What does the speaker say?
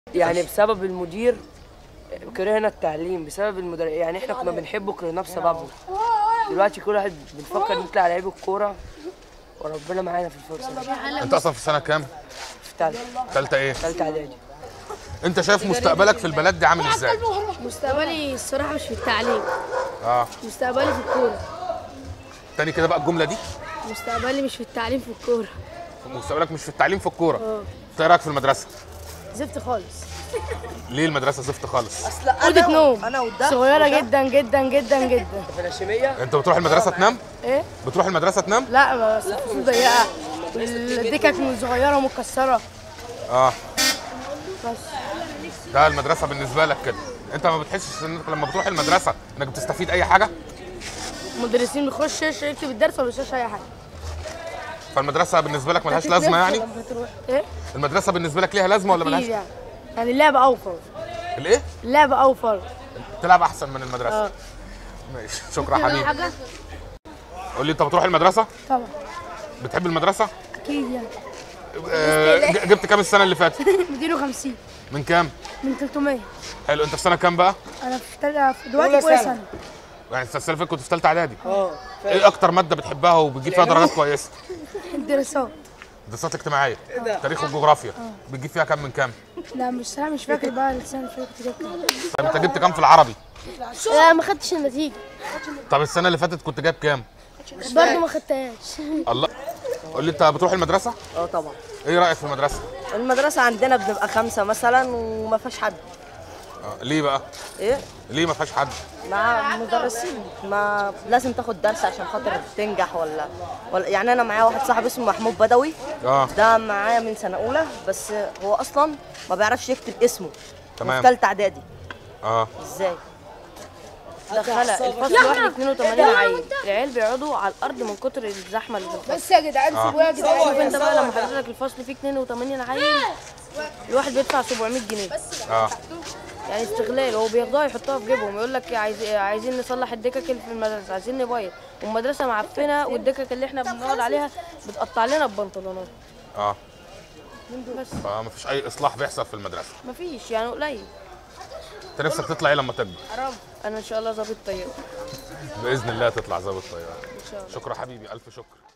يعني بسبب المدير كرهنا التعليم بسبب المدر يعني احنا كنا بنحبه كرهناه بسببه دلوقتي كل واحد بنفكر نطلع لعيب الكوره وربنا معانا في الفرصه دي انت اصلا في سنه كام في تالتة ثالثه ايه تالتة اعدادي انت شايف مستقبلك في البلد دي عامل ازاي مستقبلي الصراحة مش في التعليم اه مستقبلي في الكورة تاني كده بقى الجمله دي مستقبلي مش في التعليم في الكورة مستقبلك مش في التعليم في الكوره انت ايه رايك في المدرسه زفت خالص ليه المدرسه زفت خالص أوضة نوم انا وده صغيرة جدا جدا جدا جدا في الهاشميه انت بتروح المدرسه تنام ايه؟ بتروح المدرسه تنام لا بس الفصول ضيقة والدكك صغيرة ومكسرة اه بس ده المدرسه بالنسبه لك كده انت ما بتحسش انك لما بتروح المدرسه انك بتستفيد اي حاجه المدرسين بيخش يكتب الدرس ولا يشرح أي حاجة فالمدرسه بالنسبه لك ملهاش لازمه يعني لما تروح ايه؟ المدرسه بالنسبه لك ليها لازمه ولا أكيد ملهاش يعني يعني اللعب أوفر الايه اللعب أوفر تلعب احسن من المدرسه اه ماشي شكرا حبيبي حاجة؟ قول لي انت بتروح المدرسه طبعا بتحب المدرسه أكيد يعني آه، ج- جبت كام السنه اللي فاتت 250 من كام من 300 حلو انت في سنه كام بقى أنا في تل- في دلوقتي أولى في أولى سنة. سنة يعني السنه اللي فاتت كنت في ثالثه اعدادي اه ايه اكتر ماده بتحبها وبتجيب فيها درجات كويسه الدراسات دراسات اجتماعيه تاريخ وجغرافيا بتجيب فيها كام من كام لا مش صراحة مش فاكر بقى السنة اللي فاتت جبت كام. طيب انت جبت كام في العربي لا ما خدتش النتيجة طب السنه اللي فاتت كنت جايب كام برضه ما خدتهاش الله قول لي انت بتروح المدرسه اه طبعا ايه رايك في المدرسه المدرسة عندنا بنبقى خمسة مثلا وما فيهاش حد آه. ليه بقى ايه ليه ما فيهاش حد مع مدرسين ما لازم تاخد درس عشان خاطر تنجح ولا ولا يعني انا معايا واحد صاحبي اسمه محمود بدوي اه ده معايا من سنة أولى بس هو أصلا ما بيعرفش يكتب اسمه تمام. في تالتة إعدادي اه ازاي؟ دخلها الفصل واحد 82 عيل العيال بيقعدوا على الارض من كتر الزحمه اللي في الفصل بس يا جدعان سيبوها يا جدعان شوف انت بقى لما حضرتك الفصل فيه 82 عيل الواحد بيدفع 700 جنيه اه يعني استغلال هو بياخدوها يحطوها في جيبهم يقول لك عايز عايزين نصلح الدكك اللي في المدرسه عايزين نبيض والمدرسه معفنه والدكك اللي احنا بنقعد عليها بتقطع لنا البنطلونات اه بس فما فيش اي اصلاح بيحصل في المدرسه مفيش يعني قليل انت نفسك تطلع ايه لما تكبر انا ان شاء الله ظابط طياره باذن الله تطلع ظابط طياره ان شاء الله شكرا حبيبي الف شكر